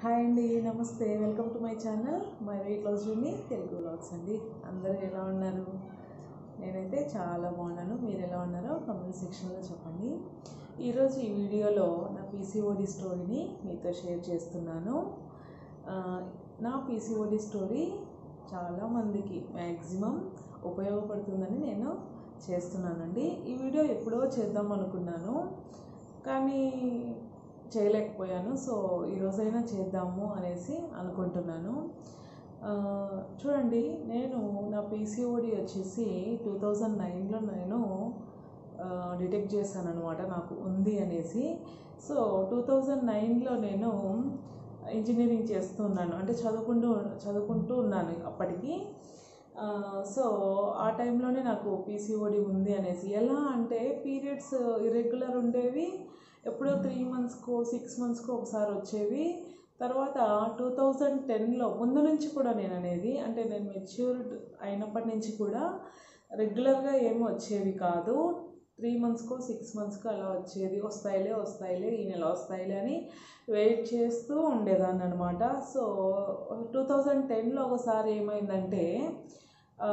hi అండి నమస్తే welcome to my channel my weight loss journey Telugu vlogs అండి అందరూ ఎలా ఉన్నారు నేనైతే చాలా బాగున్నాను మీరు ఎలా ఉన్నారో కామెంట్ సెక్షన్లో చెప్పండి ఈరోజు ఈ వీడియోలో నా పీసీఓడి స్టోరీని మీతో షేర్ చేస్తున్నాను ఆ, నా పీసీఓడి స్టోరీ చాలామందికి మ్యాక్సిమం ఉపయోగపడుతుందని నేను చేస్తున్నానండి ఈ వీడియో ఎప్పుడో చేద్దాం అనుకున్నాను కానీ చేయలేకపోయాను సో ఈరోజైనా చేద్దాము అనేసి అనుకుంటున్నాను ఆ, చూడండి నేను నా పీసీఓడి వచ్చేసి టూ థౌజండ్ నైన్లో నేను డిటెక్ట్ చేశాను అనమాట నాకు ఉంది అనేసి సో టూ థౌజండ్ నైన్లో నేను ఇంజనీరింగ్ చేస్తున్నాను అంటే చదువుకుంటూ చదువుకుంటూ ఉన్నాను అప్పటికి ఆ, సో ఆ టైంలోనే నాకు పీసీఓడి ఉంది అనేసి ఎలా అంటే పీరియడ్స్ ఇర్రెగ్యులర్ ఉండేవి ఎప్పుడో త్రీ మంత్స్కో సిక్స్ మంత్స్కో ఒకసారి వచ్చేవి తర్వాత టూ థౌజండ్ టెన్లో ముందు నుంచి కూడా నేను అనేది అంటే నేను మెచ్యూర్డ్ అయినప్పటి నుంచి కూడా రెగ్యులర్గా ఏమి వచ్చేవి కాదు త్రీ మంత్స్కో సిక్స్ మంత్స్కో అలా వచ్చేది వస్తాయిలే వస్తాయిలే ఈ నెల వస్తాయిలే అని వెయిట్ చేస్తూ ఉండేదాన్ని అనమాట సో టూ థౌజండ్ టెన్లో ఒకసారి ఏమైందంటే ఆ,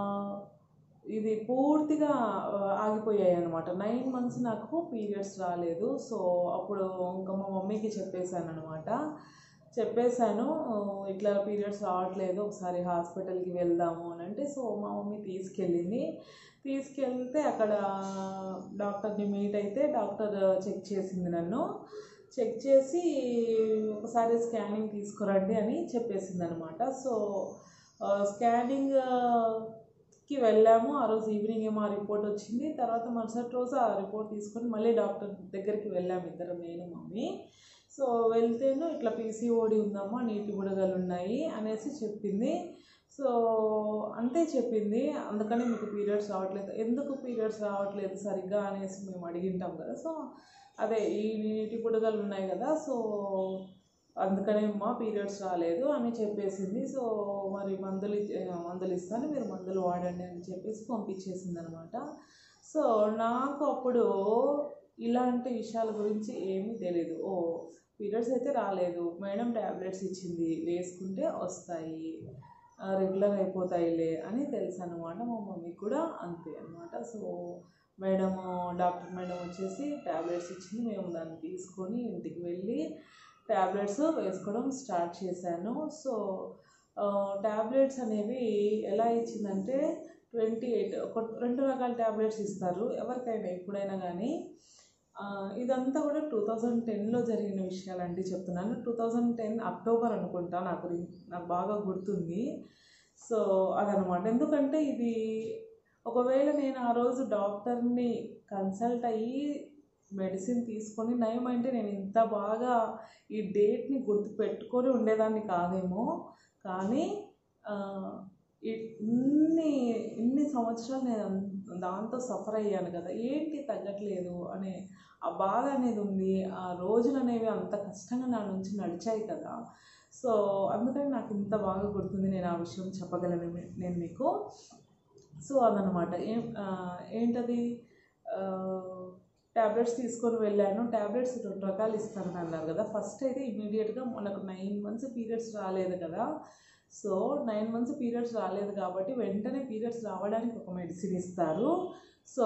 ఇది పూర్తిగా ఆ, ఆగిపోయాయి అనమాట నైన్ మంత్స్ నాకు పీరియడ్స్ రాలేదు సో అప్పుడు ఇంకా మా మమ్మీకి చెప్పేశాను అనమాట చెప్పేశాను ఆ, ఇట్లా పీరియడ్స్ రావట్లేదు ఒకసారి హాస్పిటల్కి వెళ్దాము అని అంటే సో మా మమ్మీ తీసుకెళ్ళింది తీసుకెళ్తే అక్కడ డాక్టర్ని మీట్ అయితే డాక్టర్ చెక్ చేసింది నన్ను చెక్ చేసి ఒకసారి స్కానింగ్ తీసుకురండి అని చెప్పేసింది అనమాట సో స్కానింగ్ కి వెళ్ళాము ఆ రోజు ఈవినింగ్ ఏమో ఆ రిపోర్ట్ వచ్చింది తర్వాత మరుసటి రోజు ఆ రిపోర్ట్ తీసుకొని మళ్ళీ డాక్టర్ దగ్గరికి వెళ్ళాము ఇద్దరు నేను మమ్మీ సో వెళ్తేను ఇట్లా పీసీఓడి ఉందమ్మా నీటి బుడగలు ఉన్నాయి అనేసి చెప్పింది సో అంతే చెప్పింది అందుకని మీకు పీరియడ్స్ రావట్లేదు ఎందుకు పీరియడ్స్ రావట్లేదు సరిగ్గా అనేసి మేము అడిగింటాం కదా సో అదే ఈ నీటి బుడగలు ఉన్నాయి కదా సో అందుకనే మా పీరియడ్స్ రాలేదు అని చెప్పేసింది సో మరి మందులు ఇచ్చే- మందులు ఇస్తాను మీరు మందులు వాడండి అని చెప్పేసి పంపించేసింది అనమాట సో నాకు అప్పుడు ఇలాంటి విషయాల గురించి ఏమీ తెలియదు ఓ పీరియడ్స్ అయితే రాలేదు మేడం ట్యాబ్లెట్స్ ఇచ్చింది వేసుకుంటే వస్తాయి రెగ్యులర్ అయిపోతాయిలే అని తెలుసు అనమాట మా మమ్మీ కూడా అంతే అనమాట సో మేడం డాక్టర్ మేడం వచ్చేసి ట్యాబ్లెట్స్ ఇచ్చింది మేము దాన్ని తీసుకొని ఇంటికి వెళ్ళి ట్యాబ్లెట్స్ వేసుకోవడం స్టార్ట్ చేశాను సో ట్యాబ్లెట్స్ అనేవి ఎలా ఇచ్చిందంటే ట్వంటీ ఎయిట్ ఒక రెండు రకాల ట్యాబ్లెట్స్ ఇస్తారు ఎవరికైనా ఎప్పుడైనా కానీ ఆ, ఇదంతా కూడా టూ థౌజండ్ టెన్లో జరిగిన విషయాలండి చెప్తున్నాను టూ థౌజండ్ టెన్ అక్టోబర్ అనుకుంటా నాకు రి- నాకు బాగా గుర్తుంది సో అదనమాట ఎందుకంటే ఇది ఒకవేళ నేను ఆ రోజు డాక్టర్ని కన్సల్ట్ అయ్యి మెడిసిన్ తీసుకొని నయమంటే నేను ఇంత బాగా ఈ డేట్ని గుర్తుపెట్టుకొని ఉండేదాన్ని కాదేమో కానీ ఆ, ఈ- ఇన్ని ఇన్ని సంవత్సరాలు నేను అన్- దాంతో సఫర్ అయ్యాను కదా ఏంటి తగ్గట్లేదు అనే ఆ బాధ అనేది ఉంది ఆ రోజులు అనేవి అంత కష్టంగా నా నుంచి నడిచాయి కదా సో అందుకని నాకు ఇంత బాగా గుర్తుంది నేను ఆ విషయం చెప్పగలను మీ- నేను మీకు సో అదనమాట ఏం ఆ, ఏంటది ట్యాబ్లెట్స్ తీసుకొని వెళ్ళాను ట్యాబ్లెట్స్ రెండు రకాలు ఇస్తానని అన్నారు కదా ఫస్ట్ అయితే ఇమీడియట్గా మనకు నైన్ మంత్స్ పీరియడ్స్ రాలేదు కదా సో నైన్ మంత్స్ పీరియడ్స్ రాలేదు కాబట్టి వెంటనే పీరియడ్స్ రావడానికి ఒక మెడిసిన్ ఇస్తారు సో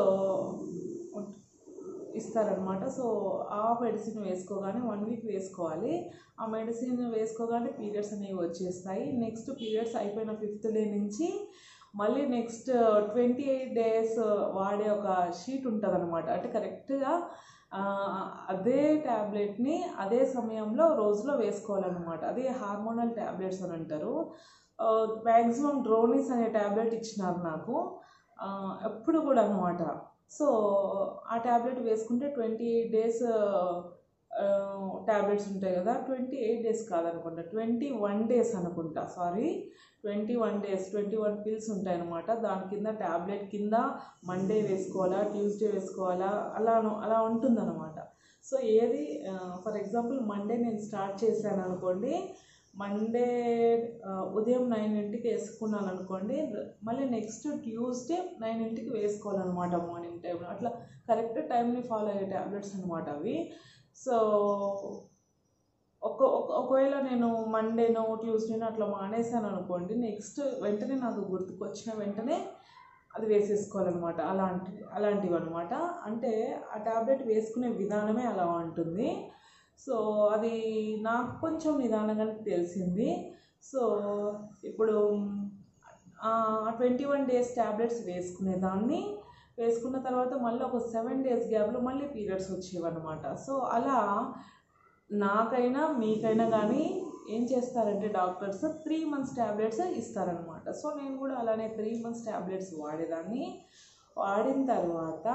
ఇస్తారనమాట సో ఆ మెడిసిన్ వేసుకోగానే వన్ వీక్ వేసుకోవాలి ఆ మెడిసిన్ వేసుకోగానే పీరియడ్స్ అనేవి వచ్చేస్తాయి నెక్స్ట్ పీరియడ్స్ అయిపోయిన ఫిఫ్త్ డే నుంచి మళ్ళీ నెక్స్ట్ ట్వంటీ ఎయిట్ డేస్ వాడే ఒక షీట్ ఉంటుంది అనమాట అంటే కరెక్ట్గా అదే ట్యాబ్లెట్ని అదే సమయంలో రోజులో వేసుకోవాలన్నమాట అదే హార్మోనల్ ట్యాబ్లెట్స్ అని అంటారు మ్యాక్సిమం డ్రోనిస్ అనే ట్యాబ్లెట్ ఇచ్చినారు నాకు ఆ, ఎప్పుడు కూడా అనమాట సో ఆ ట్యాబ్లెట్ వేసుకుంటే ట్వంటీ ఎయిట్ డేస్ ట్యాబ్లెట్స్ ఉంటాయి కదా ట్వంటీ ఎయిట్ డేస్ కాదనుకుంటా ట్వంటీ వన్ డేస్ అనుకుంటా sorry twenty one days twenty one pills ఉంటాయి అనమాట దాని కింద ట్యాబ్లెట్ కింద మండే వేసుకోవాలా ట్యూస్డే వేసుకోవాలా అలా అలా ఉంటుందన్నమాట సో ఏది ఫర్ ఎగ్జాంపుల్ మండే నేను స్టార్ట్ చేశాను అనుకోండి మండే ఆ, ఉదయం నైన్ ఇంటికి వేసుకున్నాను అనుకోండి ర- మళ్ళీ నెక్స్ట్ ట్యూస్డే నైన్ ఇంటికి వేసుకోవాలన్నమాట మార్నింగ్ టైంలో అట్లా కరెక్ట్ టైంని ఫాలో అయ్యే ట్యాబ్లెట్స్ అనమాట అవి సో ఒక ఒక ఒకవేళ నేను మండేనో ట్యూస్డేనో అట్లా మానేసాను అనుకోండి నెక్స్ట్ వెంటనే నాకు గుర్తుకొచ్చిన వెంటనే అది వేసేసుకోవాలన్నమాట అలాంటి అలాంటివి అనమాట అంటే ఆ ట్యాబ్లెట్ వేసుకునే విధానమే అలా ఉంటుంది సో అది నాకు కొంచెం నిదానంగానే తెలిసింది సో ఇప్పుడు ట్వంటీ వన్ డేస్ ట్యాబ్లెట్స్ వేసుకునేదాన్ని వేసుకున్న తర్వాత మళ్ళీ ఒక సెవెన్ డేస్ గ్యాప్లో మళ్ళీ పీరియడ్స్ వచ్చేవన్నమాట సో అలా నాకైనా మీకైనా కానీ ఏం చేస్తారంటే డాక్టర్స్ త్రీ మంత్స్ ట్యాబ్లెట్స్ ఇస్తారనమాట సో నేను కూడా అలానే త్రీ మంత్స్ ట్యాబ్లెట్స్ వాడేదాన్ని వాడిన తర్వాత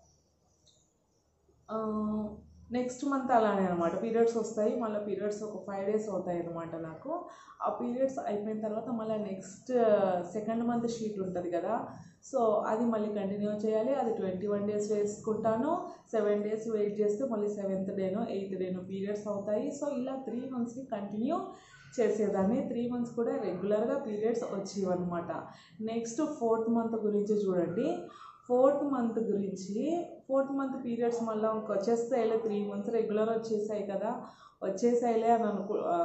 నెక్స్ట్ మంత్ అలానే అనమాట పీరియడ్స్ వస్తాయి మళ్ళీ పీరియడ్స్ ఒక ఫైవ్ డేస్ అవుతాయి అనమాట నాకు ఆ పీరియడ్స్ అయిపోయిన తర్వాత మళ్ళీ నెక్స్ట్ సెకండ్ మంత్ షీట్ ఉంటుంది కదా సో అది మళ్ళీ కంటిన్యూ చేయాలి అది ట్వంటీ వన్ డేస్ వేసుకుంటాను సెవెన్ డేస్ వెయిట్ చేస్తే మళ్ళీ సెవెంత్ డేనో ఎయిత్ డేనో పీరియడ్స్ అవుతాయి సో ఇలా త్రీ మంత్స్కి కంటిన్యూ చేసేదాన్ని త్రీ మంత్స్ కూడా రెగ్యులర్గా పీరియడ్స్ వచ్చేవన్నమాట నెక్స్ట్ ఫోర్త్ మంత్ గురించి చూడండి ఫోర్త్ మంత్ గురించి ఫోర్త్ మంత్ పీరియడ్స్ మళ్ళీ ఇంక వచ్చేస్తాయిలే త్రీ మంత్స్ రెగ్యులర్ వచ్చేసాయి కదా వచ్చేసాయిలే అని అనుకు ఆ,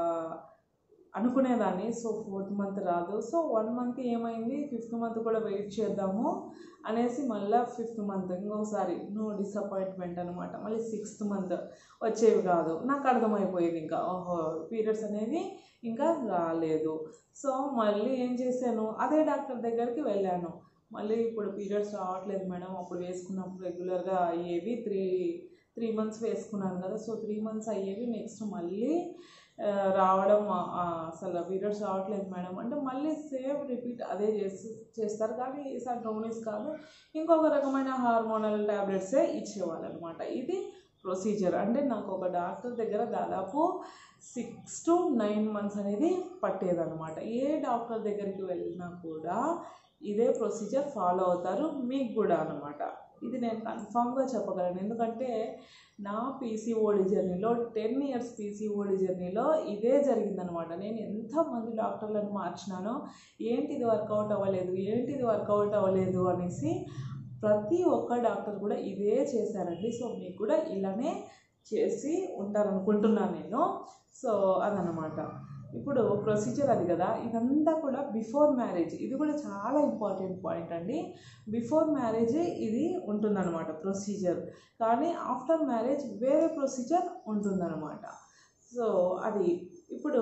అనుకునేదాన్ని సో ఫోర్త్ మంత్ రాదు సో వన్ మంత్ ఏమైంది ఫిఫ్త్ మంత్ కూడా వెయిట్ చేద్దాము అనేసి మళ్ళీ ఫిఫ్త్ మంత్ ఇంకోసారి నో డిసప్పాయింట్మెంట్ అనమాట మళ్ళీ సిక్స్త్ మంత్ వచ్చేవి కాదు నాకు అర్థమైపోయేది ఇంకా ఓహో పీరియడ్స్ అనేది ఇంకా రాలేదు సో మళ్ళీ ఏం చేశాను అదే డాక్టర్ దగ్గరికి వెళ్ళాను మళ్ళీ ఇప్పుడు పీరియడ్స్ రావట్లేదు మేడం అప్పుడు వేసుకున్నప్పుడు రెగ్యులర్గా అయ్యేవి త్రీ త్రీ మంత్స్ వేసుకున్నాను కదా సో త్రీ మంత్స్ అయ్యేవి నెక్స్ట్ మళ్ళీ ఆ, రావడం ఆ, అసలు పీరియడ్స్ రావట్లేదు మేడం అంటే మళ్ళీ సేమ్ రిపీట్ అదే చేసి చేస్తారు కానీ ఈసారి డోనీస్ కాదు ఇంకొక రకమైన హార్మోనల్ ట్యాబ్లెట్సే ఇచ్చేవాళ్ళు అనమాట ఇది ప్రొసీజర్ అంటే నాకు ఒక డాక్టర్ దగ్గర దాదాపు సిక్స్ టు నైన్ మంత్స్ అనేది పట్టేదన్నమాట ఏ డాక్టర్ దగ్గరికి వెళ్ళినా కూడా ఇదే ప్రొసీజర్ ఫాలో అవుతారు మీకు కూడా అనమాట ఇది నేను కన్ఫామ్గా చెప్పగలను ఎందుకంటే నా పీసీఓడి జర్నీలో టెన్ ఇయర్స్ పీసీఓడి జర్నీలో ఇదే జరిగిందనమాట నేను ఎంతమంది డాక్టర్లను మార్చినానో ఏంటి ఇది వర్కౌట్ అవ్వలేదు ఏంటి ఇది వర్కౌట్ అవ్వలేదు అనేసి ప్రతి ఒక్క డాక్టర్ కూడా ఇదే చేశారండి సో మీకు కూడా ఇలానే చేసి ఉంటారనుకుంటున్నాను నేను సో అదనమాట ఇప్పుడు ప్రొసీజర్ అది కదా ఇదంతా కూడా బిఫోర్ మ్యారేజ్ ఇది కూడా చాలా ఇంపార్టెంట్ పాయింట్ అండి బిఫోర్ మ్యారేజ్ ఇది ఉంటుందన్నమాట ప్రొసీజర్ కానీ ఆఫ్టర్ మ్యారేజ్ వేరే ప్రొసీజర్ ఉంటుందన్నమాట సో అది ఇప్పుడు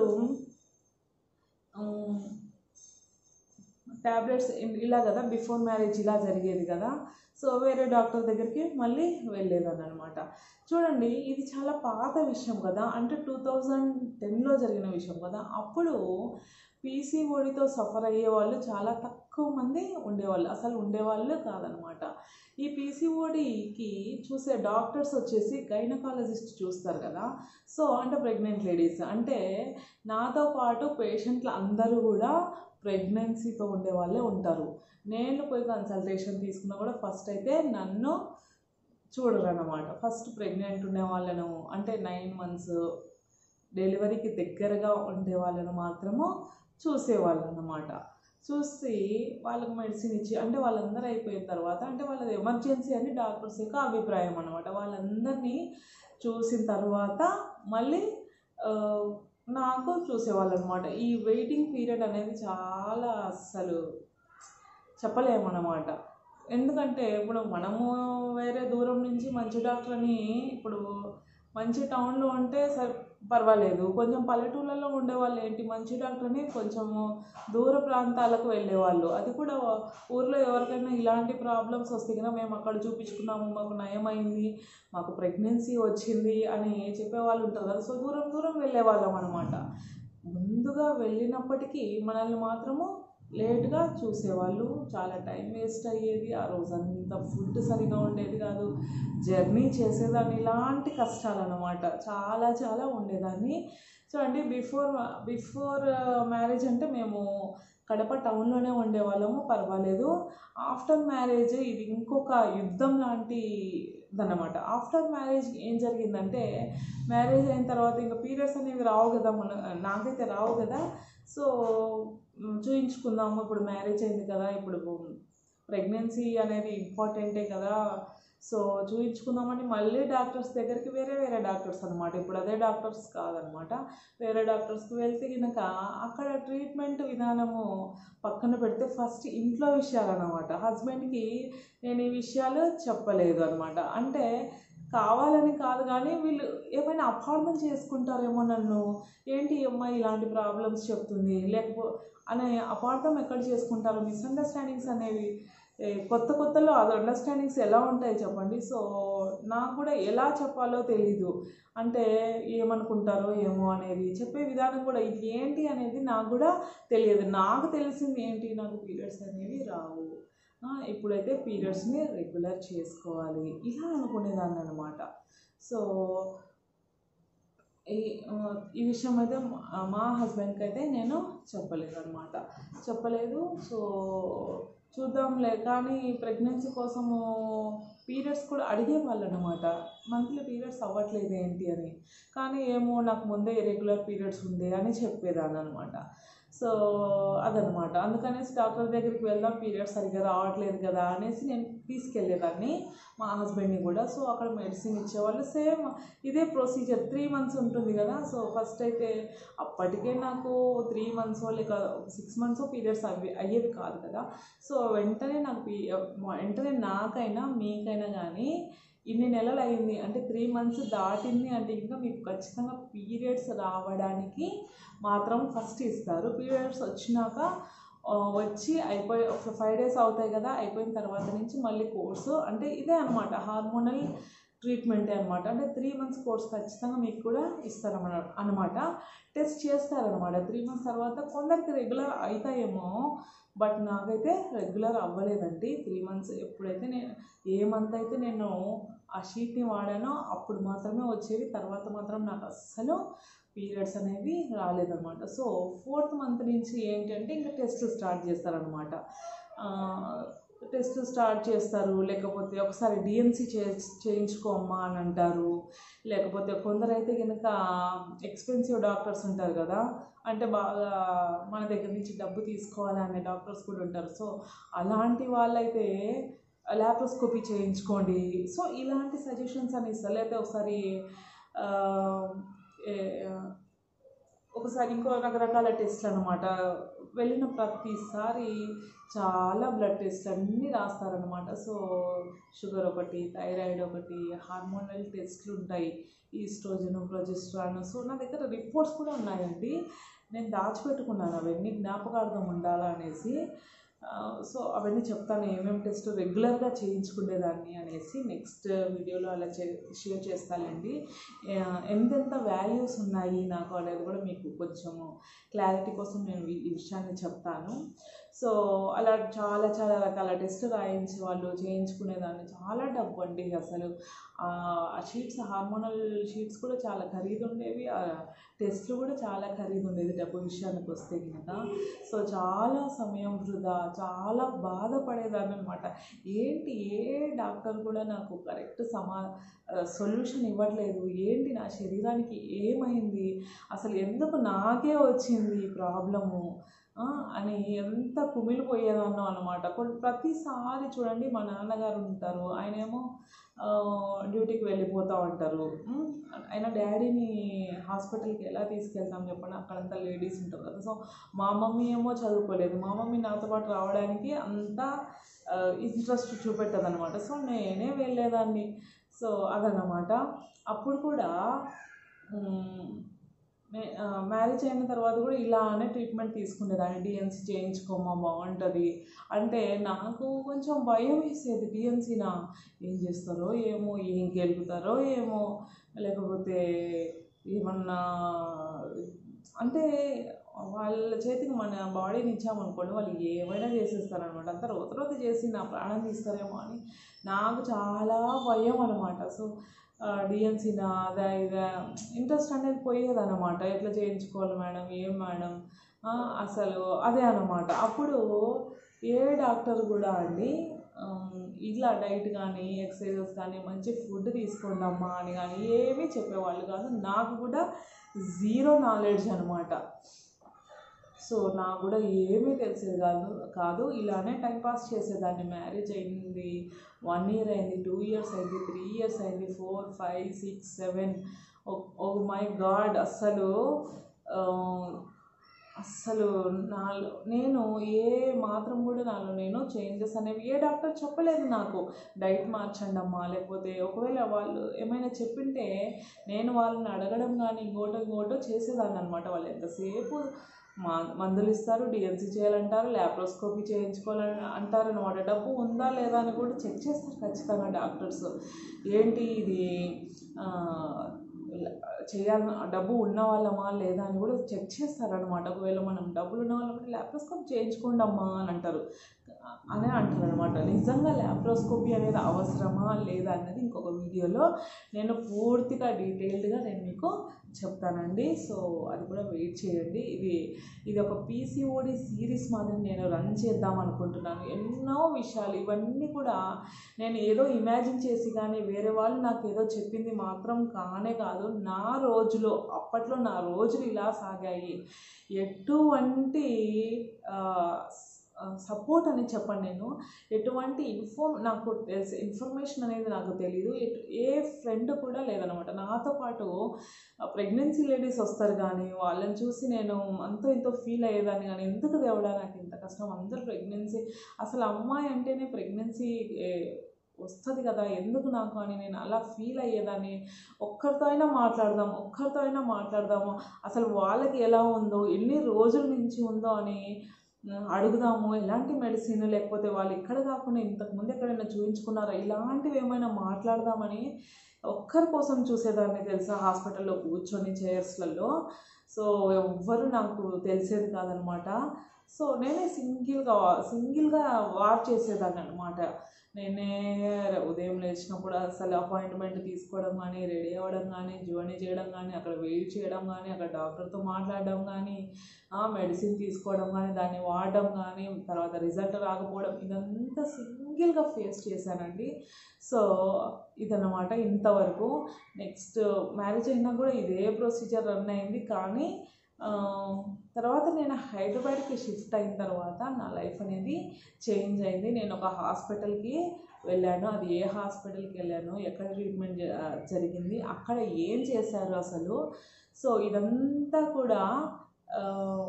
ట్యాబ్లెట్స్ ఇలా కదా బిఫోర్ మ్యారేజ్ ఇలా జరిగేది కదా సో వేరే డాక్టర్ దగ్గరికి మళ్ళీ వెళ్ళేదాన్ని అనమాట చూడండి ఇది చాలా పాత విషయం కదా అంటే టూ థౌజండ్ టెన్లో జరిగిన విషయం కదా అప్పుడు పీసీఓడితో సఫర్ అయ్యే వాళ్ళు చాలా తక్కువ మంది ఉండేవాళ్ళు అసలు ఉండేవాళ్ళు కాదనమాట ఈ పీసీఓడికి చూసే డాక్టర్స్ వచ్చేసి గైనకాలజిస్ట్ చూస్తారు కదా సో అంటే ప్రెగ్నెంట్ లేడీస్ అంటే నాతో పాటు పేషెంట్లు అందరూ కూడా ప్రెగ్నెన్సీతో ఉండే వాళ్ళే ఉంటారు నేను పోయి కన్సల్టేషన్ తీసుకున్నా కూడా ఫస్ట్ అయితే నన్ను చూడరు అన్నమాట ఫస్ట్ ప్రెగ్నెంట్ ఉండే వాళ్ళను అంటే నైన్ మంత్స్ డెలివరీకి దగ్గరగా ఉండే వాళ్ళను మాత్రము చూసేవాళ్ళు అన్నమాట చూసి వాళ్ళకి మెడిసిన్ ఇచ్చి అంటే వాళ్ళందరూ అయిపోయిన తర్వాత అంటే వాళ్ళది ఎమర్జెన్సీ అని డాక్టర్స్ యొక్క అభిప్రాయం అనమాట వాళ్ళందరినీ చూసిన తర్వాత మళ్ళీ ఆ, నాకు చూసేవాళ్ళు అనమాట ఈ వెయిటింగ్ పీరియడ్ అనేది చాలా అస్సలు చెప్పలేమన్నమాట ఎందుకంటే ఇప్పుడు మనము వేరే దూరం నుంచి మంచి డాక్టర్ని ఇప్పుడు మంచి టౌన్లో ఉంటే సరే పర్వాలేదు కొంచెం పల్లెటూళ్ళలో ఉండేవాళ్ళు ఏంటి మంచి డాక్టర్ని కొంచెము దూర ప్రాంతాలకు వెళ్ళేవాళ్ళు అది కూడా ఊర్లో ఎవరికైనా ఇలాంటి ప్రాబ్లమ్స్ వస్తే కనుక మేము అక్కడ చూపించుకున్నాము మాకు నయమైంది మాకు ప్రెగ్నెన్సీ వచ్చింది అని చెప్పేవాళ్ళు ఉంటారు కదా సో దూరం దూరం వెళ్ళేవాళ్ళం అనమాట ముందుగా వెళ్ళినప్పటికీ మనల్ని మాత్రము లేట్గా చూసేవాళ్ళు చాలా టైం వేస్ట్ అయ్యేది ఆ రోజంతా ఫుడ్ సరిగా ఉండేది కాదు జర్నీ చేసేదాన్ని ఇలాంటి కష్టాలు అనమాట చాలా చాలా ఉండేదాన్ని సో అంటే బిఫోర్ బిఫోర్ మ్యారేజ్ అంటే మేము కడప టౌన్లోనే ఉండేవాళ్ళము పర్వాలేదు ఆఫ్టర్ మ్యారేజ్ ఇది ఇంకొక యుద్ధం లాంటి దన్నమాట ఆఫ్టర్ మ్యారేజ్ ఏం జరిగిందంటే మ్యారేజ్ అయిన తర్వాత ఇంకా పీరియడ్స్ అనేవి రావు కదా మన నాకైతే రావు కదా సో మ్, చూయించుకుందాము ఇప్పుడు మ్యారేజ్ అయింది కదా ఇప్పుడు ప్రెగ్నెన్సీ అనేది ఇంపార్టెంటే కదా సో చూయించుకుందామని మళ్ళీ డాక్టర్స్ దగ్గరికి వేరే వేరే డాక్టర్స్ అనమాట ఇప్పుడు అదే డాక్టర్స్ కాదనమాట వేరే డాక్టర్స్కి వెళ్తే కనుక అక్కడ ట్రీట్మెంట్ విధానము పక్కన పెడితే ఫస్ట్ ఇంట్లో విషయాలు అనమాట హస్బెండ్కి నేను ఈ విషయాలు చెప్పలేదు అనమాట అంటే కావాలని కాదు కానీ వీళ్ళు ఏమైనా అపార్థం చేసుకుంటారేమో నన్ను ఏంటి ఈ అమ్మాయి ఇలాంటి ప్రాబ్లమ్స్ చెప్తుంది లేకపో అనే అపార్థం ఎక్కడ చేసుకుంటారు మిస్అండర్స్టాండింగ్స్ అనేవి ఏ, కొత్త కొత్తలో అది అండర్స్టాండింగ్స్ ఎలా ఉంటాయి చెప్పండి సో నాకు కూడా ఎలా చెప్పాలో తెలీదు అంటే ఏమనుకుంటారో ఏమో అనేది చెప్పే విధానం కూడా ఇది ఏంటి అనేది నాకు కూడా తెలియదు నాకు తెలిసింది ఏంటి నాకు పీరియడ్స్ అనేవి రావు ఆ, ఇప్పుడైతే పీరియడ్స్ని రెగ్యులర్ చేసుకోవాలి ఇలా అనుకునేదాన్ని అనమాట సో ఈ ఆ, ఈ విషయం అయితే మా- మా హస్బెండ్కి అయితే నేను చెప్పలేదు అనమాట చెప్పలేదు సో చూద్దాంలే కానీ ప్రెగ్నెన్సీ కోసము పీరియడ్స్ కూడా అడిగేవాళ్ళు అనమాట మంత్లీ పీరియడ్స్ అవ్వట్లేదు ఏంటి అని కానీ ఏమో నాకు ముందే ఇరెగ్యులర్ పీరియడ్స్ ఉంది అని చెప్పేదాన్ని అనమాట సో అదనమాట అందుకనేసి డాక్టర్ దగ్గరికి వెళ్దాం పీరియడ్స్ సరిగ్గా రావట్లేదు కదా అనేసి నేను తీసుకెళ్ళేదాన్ని మా హస్బెండ్ని కూడా సో అక్కడ మెడిసిన్ ఇచ్చేవాళ్ళు సేమ్ ఇదే ప్రొసీజర్ త్రీ మంత్స్ ఉంటుంది కదా సో ఫస్ట్ అయితే అప్పటికే నాకు త్రీ మంత్స్ లేక సిక్స్ మంత్స్ పీరియడ్స్ అవి అయ్యేవి కాదు కదా సో వెంటనే నాకు పీ వెంటనే నాకైనా మీకైనా కానీ ఇన్ని నెలలు అయింది అంటే త్రీ మంత్స్ దాటింది అంటే ఇంకా మీకు ఖచ్చితంగా పీరియడ్స్ రావడానికి మాత్రం ఫస్ట్ ఇస్తారు పీరియడ్స్ వచ్చినాక ఆ, వచ్చి అయిపోయి ఒక ఫైవ్ డేస్ అవుతాయి కదా అయిపోయిన తర్వాత నుంచి మళ్ళీ కోర్సు అంటే ఇదే అనమాట హార్మోనల్ ట్రీట్మెంటే అనమాట అంటే త్రీ మంత్స్ కోర్స్ ఖచ్చితంగా మీకు కూడా ఇస్తారన్నమాట అనమాట టెస్ట్ చేస్తారనమాట త్రీ మంత్స్ తర్వాత కొందరికి రెగ్యులర్ అవుతాయేమో బట్ నాకైతే రెగ్యులర్ అవ్వలేదండి త్రీ మంత్స్ ఎప్పుడైతే నేను ఏ మంత్ అయితే నేను ఆ షీట్ని వాడానో అప్పుడు మాత్రమే వచ్చేవి తర్వాత మాత్రం నాకు అస్సలు పీరియడ్స్ అనేవి రాలేదన్నమాట సో ఫోర్త్ మంత్ నుంచి ఏంటంటే ఇంకా టెస్ట్ స్టార్ట్ చేస్తారనమాట టెస్ట్ స్టార్ట్ చేస్తారు లేకపోతే ఒకసారి డిఎన్సి చే చేయించుకోమ్మా అని అంటారు లేకపోతే కొందరైతే కనుక ఎక్స్పెన్సివ్ డాక్టర్స్ ఉంటారు కదా అంటే బాగా మన దగ్గర నుంచి డబ్బు తీసుకోవాలి అనే డాక్టర్స్ కూడా ఉంటారు సో అలాంటి వాళ్ళైతే ల్యాప్రోస్కోపీ చేయించుకోండి సో ఇలాంటి సజెషన్స్ అని ఇస్తారు లేకపోతే ఒకసారి ఆ, ఏ- ఒకసారి ఇంకో రకరకాల టెస్ట్లు అనమాట వెళ్ళిన ప్రతిసారి చాలా బ్లడ్ టెస్ట్ అన్నీ రాస్తారనమాట సో షుగర్ ఒకటి థైరాయిడ్ ఒకటి హార్మోనల్ టెస్ట్లు ఉంటాయి ఈస్ట్రోజన్ ప్రొజెస్ట్రాన్ సో నా దగ్గర రిపోర్ట్స్ కూడా ఉన్నాయండి నేను దాచిపెట్టుకున్నాను అవన్నీ జ్ఞాపకార్థం ఉండాలా అనేసి ఆ, సో అవన్నీ చెప్తాను ఏమేమి టెస్ట్ రెగ్యులర్గా చేయించుకునేదాన్ని అనేసి నెక్స్ట్ వీడియోలో అలా చే షేర్ చేస్తానండి ఆ, ఎంతెంత వాల్యూస్ ఉన్నాయి నాకు అనేది కూడా మీకు కొంచెము క్లారిటీ కోసం నేను ఈ ఈ విషయాన్ని చెప్తాను సో అలా చాలా చాలా రకాల టెస్ట్ రాయించే వాళ్ళు చేయించుకునేదాన్ని చాలా డబ్బు అండి అసలు ఆ షీట్స్ హార్మోనల్ షీట్స్ కూడా చాలా ఖరీదు ఉండేవి ఆ టెస్ట్లు కూడా చాలా ఖరీదు ఉండేది డబ్బు విషయానికి వస్తే కనుక సో చాలా సమయం వృధా చాలా బాధపడేదాన్ని అనమాట ఏంటి ఏ డాక్టర్ కూడా నాకు కరెక్ట్ సమా సొల్యూషన్ ఇవ్వట్లేదు ఏంటి నా శరీరానికి ఏమైంది అసలు ఎందుకు నాకే వచ్చింది ఈ ప్రాబ్లము ఆ, అని ఎంత కుమిలిపోయేదాన్నో అనమాట కొన్ని ప్రతిసారి చూడండి మా నాన్నగారు ఉంటారు ఆయనేమో ఆ, డ్యూటీకి వెళ్ళిపోతూ ఉంటారు ఉమ్, ఆయన డాడీని హాస్పిటల్కి ఎలా తీసుకెళ్తాం చెప్పండి అక్కడంతా లేడీస్ ఉంటారు కదా సో మా మమ్మీ ఏమో చదువుకోలేదు మా మమ్మీ నాతో పాటు రావడానికి అంత ఇంట్రెస్ట్ చూపెట్టదనమాట సో నేనే వెళ్ళేదాన్ని సో అదన్నమాట అప్పుడు కూడా ఉమ్, మే- ఆ, మ్యారేజ్ అయిన తర్వాత కూడా ఇలానే ట్రీట్మెంట్ తీసుకునేదాన్ని డిఎన్సీ చేయించుకోమా బాగుంటుంది అంటే నాకు కొంచెం భయం వేసేది డిఎన్సీనా ఏం చేస్తారో ఏమో ఏం గెలుపుతారో ఏమో లేకపోతే ఏమన్నా అంటే వాళ్ళ చేతికి మన బాడీని ఇచ్చామనుకోండి వాళ్ళు ఏమైనా చేసేస్తారనమాట అంతా రోత రోత చేసి నా ప్రాణం తీస్తారేమో అని నాకు చాలా భయం అనమాట సో డిఎన్సీ నా అదా ఇదా ఇంట్రెస్ట్ అనేది పోయేదన్నమాట ఎట్లా చేయించుకోవాలి మేడం ఏం మేడం ఆ, అసలు అదే అన్నమాట అప్పుడు ఏ డాక్టర్ కూడా అండి ఆమ్, ఇట్లా డైట్ కానీ ఎక్సర్సైజెస్ కానీ మంచి ఫుడ్ తీసుకోండి అమ్మా అని కానీ ఏమీ చెప్పేవాళ్ళు కాదు నాకు కూడా జీరో నాలెడ్జ్ అనమాట సో నాకు కూడా ఏమీ తెలిసేది కాదు కాదు ఇలానే టైం పాస్ చేసేదాన్ని మ్యారేజ్ అయింది వన్ ఇయర్ అయింది టూ ఇయర్స్ అయింది త్రీ ఇయర్స్ అయింది four five six seven oh my God అస్సలు ఆ, అస్సలు నాలో నేను ఏ మాత్రం కూడా నాలో నేను చేంజెస్ అనేవి ఏ డాక్టర్ చెప్పలేదు నాకు డైట్ మార్చండి అమ్మా లేకపోతే ఒకవేళ వాళ్ళు ఏమైనా చెప్పింటే నేను వాళ్ళని అడగడం కానీ ఇంకోటో ఇంకోటో చేసేదాన్ని అనమాట వాళ్ళు ఎంతసేపు మా మందులు ఇస్తారు డిఎన్సీ చేయాలంటారు ల్యాప్రోస్కోపీ చేయించుకోవాలని అంటారు అనమాట డబ్బు ఉందా లేదా అని కూడా చెక్ చేస్తారు ఖచ్చితంగా డాక్టర్స్ ఏంటి ఇది ఆ, చేయాలన్న డబ్బు ఉన్న వాళ్ళమా లేదా అని కూడా చెక్ చేస్తారనమాట ఒకవేళ మనం డబ్బులు ఉన్న వాళ్ళం ల్యాప్రోస్కోపీ చేయించుకోండి అమ్మా అని అంటారు అని అంటారు అనమాట నిజంగా ల్యాప్రోస్కోపీ అనేది అవసరమా లేదా అన్నది ఇంకొక వీడియోలో నేను పూర్తిగా డీటెయిల్డ్గా నేను మీకు చెప్తానండి సో అది కూడా వెయిట్ చేయండి ఇది ఇది ఒక పీసీఓడి సిరీస్ మాదిరి నేను రన్ చేద్దాం అనుకుంటున్నాను ఎన్నో విషయాలు ఇవన్నీ కూడా నేను ఏదో ఇమాజిన్ చేసి కానీ వేరే వాళ్ళు నాకు ఏదో చెప్పింది మాత్రం కానే కాదు నా రోజులో అప్పట్లో నా రోజులు ఇలా సాగాయి ఎటువంటి సపోర్ట్ అని చెప్పండి నేను ఎటువంటి ఇన్ఫార్మ్ నాకు తెలిసి ఇన్ఫర్మేషన్ అనేది నాకు తెలియదు ఎటు ఏ ఫ్రెండ్ కూడా లేదనమాట నాతో పాటు ప్రెగ్నెన్సీ లేడీస్ వస్తారు కానీ వాళ్ళని చూసి నేను అంతో ఇంతో ఫీల్ అయ్యేదాన్ని కానీ ఎందుకు దేవుడా నాకు ఇంత కష్టం అందరూ ప్రెగ్నెన్సీ అసలు అమ్మాయి అంటేనే ప్రెగ్నెన్సీ వస్తుంది కదా ఎందుకు నాకు అని నేను అలా ఫీల్ అయ్యేదాన్ని ఒక్కరితో అయినా మాట్లాడదాం ఒక్కరితో అయినా మాట్లాడదాము అసలు వాళ్ళకి ఎలా ఉందో ఎన్ని రోజుల నుంచి ఉందో అని ఉమ్, అడుగుదాము ఎలాంటి మెడిసిన్ లేకపోతే వాళ్ళు ఇక్కడ కాకుండా ఇంతకుముందు ఎక్కడైనా చూపించుకున్నారా ఇలాంటివి ఏమైనా మాట్లాడదామని ఒక్కరి కోసం చూసేదాన్ని తెలుసా హాస్పిటల్లో కూర్చొని చైర్స్లలో సో ఎవ్వరు నాకు తెలిసేది కాదనమాట సో నేనే సింగిల్గా సింగిల్గా వార్ చేసేదాన్ని అనమాట నేనే ఉదయం లేచినప్పుడు అసలు అపాయింట్మెంట్ తీసుకోవడం కానీ రెడీ అవ్వడం కానీ జర్నీ చేయడం కానీ అక్కడ వెయిట్ చేయడం కానీ అక్కడ డాక్టర్తో మాట్లాడడం కానీ మెడిసిన్ తీసుకోవడం కానీ దాన్ని వాడడం కానీ తర్వాత రిజల్ట్ రాకపోవడం ఇదంతా సింగిల్గా ఫేస్ చేశానండి సో ఇదన్నమాట ఇంతవరకు నెక్స్ట్ మ్యారేజ్ అయినా కూడా ఇదే ప్రొసీజర్ రన్ అయింది కానీ ఆ, తర్వాత నేను హైదరాబాద్కి షిఫ్ట్ అయిన తర్వాత నా లైఫ్ అనేది చేంజ్ అయింది నేను ఒక హాస్పిటల్కి వెళ్ళాను అది ఏ హాస్పిటల్కి వెళ్ళాను ఎక్కడ ట్రీట్మెంట్ జ- జరిగింది అక్కడ ఏం చేశారు అసలు సో ఇదంతా కూడా ఆ,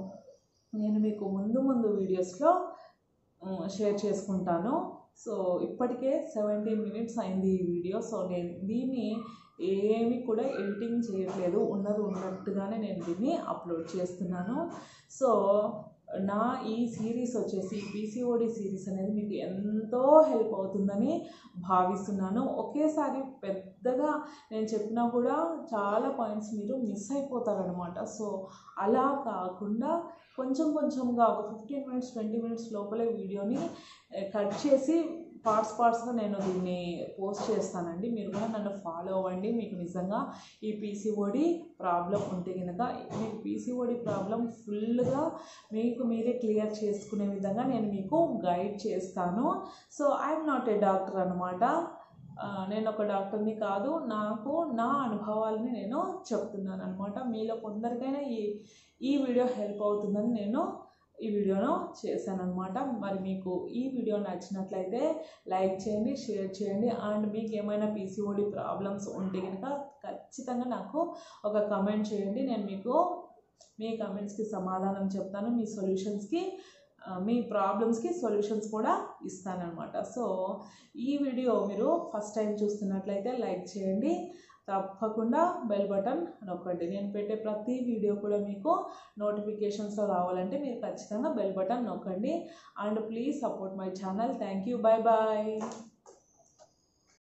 నేను మీకు ముందు ముందు వీడియోస్లో షేర్ చేసుకుంటాను సో ఇప్పటికే సెవెంటీన్ మినిట్స్ అయింది ఈ వీడియో సో నేను దీన్ని ఏమీ కూడా ఎడిటింగ్ చేయట్లేదు ఉన్నది ఉన్నట్టుగానే నేను దీన్ని అప్లోడ్ చేస్తున్నాను సో నా ఈ సిరీస్ వచ్చేసి పీసీఓడి సిరీస్ అనేది మీకు ఎంతో హెల్ప్ అవుతుందని భావిస్తున్నాను ఒకేసారి పెద్దగా నేను చెప్పినా కూడా చాలా పాయింట్స్ మీరు మిస్ అయిపోతారనమాట సో అలా కాకుండా కొంచెం కొంచెంగా ఒక ఫిఫ్టీన్ మినిట్స్ ట్వంటీ మినిట్స్ లోపలే వీడియోని కట్ చేసి పార్ట్స్ పార్ట్స్గా నేను దీన్ని పోస్ట్ చేస్తానండి మీరు కూడా నన్ను ఫాలో అవ్వండి మీకు నిజంగా ఈ పీసీఓడి ప్రాబ్లం ఉంటే కనుక మీకు పీసీఓడి ప్రాబ్లం ఫుల్గా మీకు మీరే క్లియర్ చేసుకునే విధంగా నేను మీకు గైడ్ చేస్తాను so I'm not a doctor అనమాట నేను ఒక డాక్టర్ని కాదు నాకు నా అనుభవాలని నేను చెప్తున్నాను అనమాట మీలో కొందరికైనా ఈ ఈ వీడియో హెల్ప్ అవుతుందని నేను ఈ వీడియోను చేశానన్నమాట మరి మీకు ఈ వీడియో నచ్చినట్లయితే లైక్ చేయండి షేర్ చేయండి అండ్ మీకు ఏమైనా పీసీఓడి ప్రాబ్లమ్స్ ఉంటే కనుక ఖచ్చితంగా నాకు ఒక కమెంట్ చేయండి నేను మీకు మీ కమెంట్స్కి సమాధానం చెప్తాను మీ సొల్యూషన్స్కి ఆ, మీ ప్రాబ్లమ్స్కి సొల్యూషన్స్ కూడా ఇస్తానన్నమాట సో ఈ వీడియో మీరు ఫస్ట్ టైం చూస్తున్నట్లయితే లైక్ చేయండి తప్పకుండా బెల్ బటన్ నొక్కండి నేను పెట్టే ప్రతి వీడియో కూడా మీకు నోటిఫికేషన్స్లో రావాలంటే మీరు ఖచ్చితంగా బెల్ బటన్ నొక్కండి and please support my channel thank you bye bye